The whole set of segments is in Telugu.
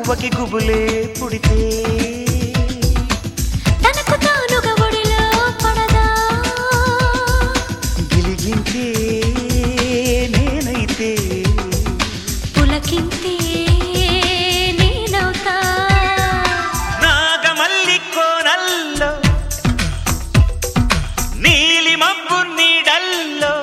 గువ్వకి గుబులే పుడితే తనకు తానుగా ఒడిలో పడదా గిలిగింతే నేనైతే పులకింతే నేనవుతా నాగమల్లి కోనల్లో నీలి మబ్బు నీడల్లో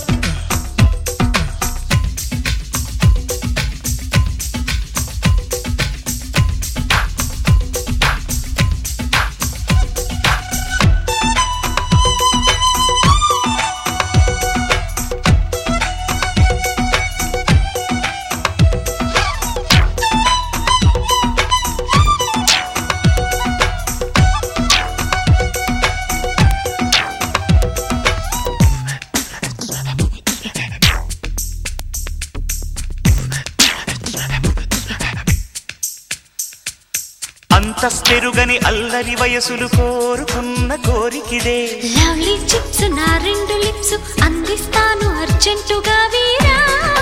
అంతస్తెరుగని అల్లరి వయసులు కోరుకున్న కోరికిదే లవ్లీ చిప్స్ నా రెండు లిప్స్ అందిస్తాను అర్జెంటుగా వీరా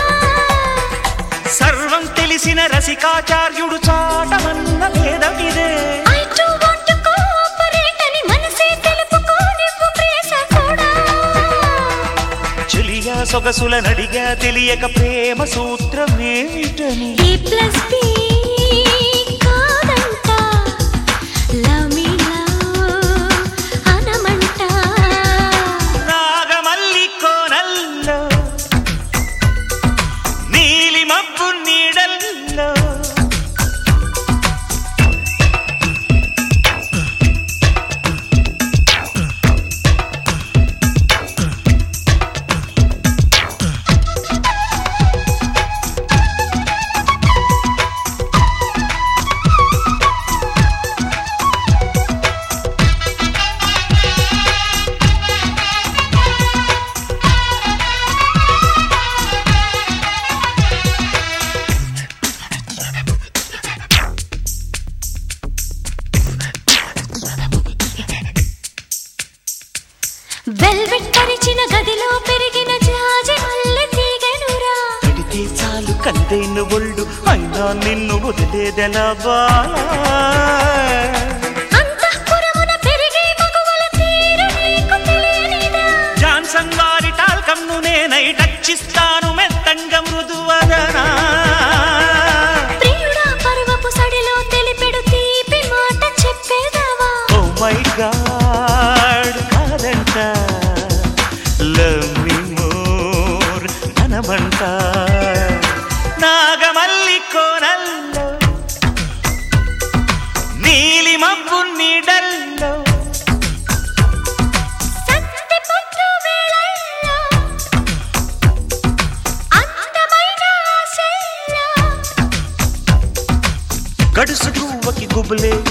సర్వం తెలిసిన రసికాచార్యుడు చాటమన్న భేదమిదే I do want to cooperate అని మనసే తెలుపుకో నువ్వు ప్రేస కూడా చెలియా సొగసుల నడిగా తెలియక ప్రేమ సూత్రమేమిటని A plus B కాదంట లవ్ మీ లవ్ అనమంట నాగమల్లి కోనల్లో నీలి మబ్బు నీడల్లో వెల్వెట్ పరిచిన గదిలో పెరిగిన జాజి మల్లె తీగనురా పెడితే చాలు కందేను ఒళ్ళు అయినా నిన్ను వదిలేదెలా బాలా అంతఃపురమున పెరిగే మగువల తీరు నీకు తెలియనిదా జాన్సన్ వారి టాల్కమ్ను నేనై టచ్చిస్తాను మెత్తంగా మృదువదనా ప్రియుడా పరువపు సడిలో తెలిపెడు తీపి మాట చెప్పేదావా ఓ మై గాడ్ కాదంట లవ్ మీ మోర్ అనమంట నాగమల్లి కోనల్లో నీలి మబ్బు నీడల్లో సంతి పొద్దు వేళల్లో అందమైన ఆశల్లో గడుసు గువ్వకి గుబులే